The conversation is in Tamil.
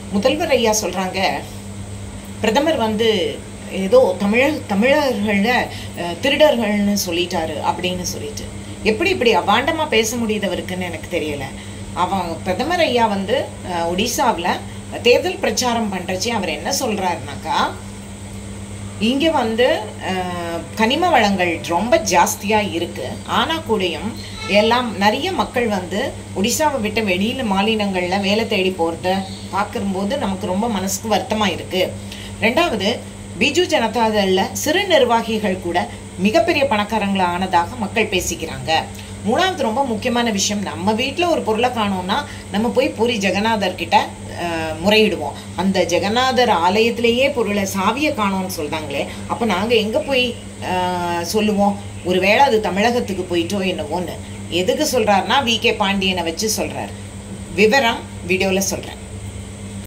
முதல்வர் ஐயா சொல்றாங்க பிரதமர் வந்து ஏதோ தமிழர் தமிழர்கள அஹ், திருடர்கள்னு சொல்லிட்டாரு அப்படின்னு சொல்லிட்டு எப்படி இப்படி அபாண்டமா பேச முடியுதவருக்குன்னு எனக்கு தெரியல அவன் பிரதமர் ஐயா வந்து அஹ், ஒடிசாவுல தேர்தல் பிரச்சாரம் பண்றச்சே அவர் என்ன சொல்றாருனாக்கா இங்க வந்து அஹ், கனிம வளங்கள் ரொம்ப ஜாஸ்தியா இருக்கு ஆனா கூடயும் எல்லாம் நிறைய மக்கள் வந்து ஒடிசாவை விட்டு வெளியில மாநிலங்கள்ல வேலை தேடி போறத பார்க்கும்போது நமக்கு ரொம்ப மனசுக்கு வருத்தமா இருக்கு ரெண்டாவது பிஜு ஜனதாதள்ல சிறு நிர்வாகிகள் கூட மிகப்பெரிய பணக்காரங்களா ஆனதாக மக்கள் பேசிக்கிறாங்க மூணாவது ரொம்ப முக்கியமான விஷயம் நம்ம வீட்ல ஒரு பொருளை காணோம்னா நம்ம போய் பூரி ஜெகநாதர் கிட்ட அஹ், முறையிடுவோம் அந்த ஜெகநாதர் ஆலயத்திலேயே பொருளை சாவியை காணோம்னு சொல்றாங்களே அப்ப நாங்க எங்க போய் அஹ், சொல்லுவோம் ஒருவேளை அது தமிழகத்துக்கு போயிட்டோ என்னவோன்னு எதுக்கு சொல்றாருன்னா வி கே பாண்டியனை வச்சு சொல்றாரு விவரம் வீடியோல சொல்றேன்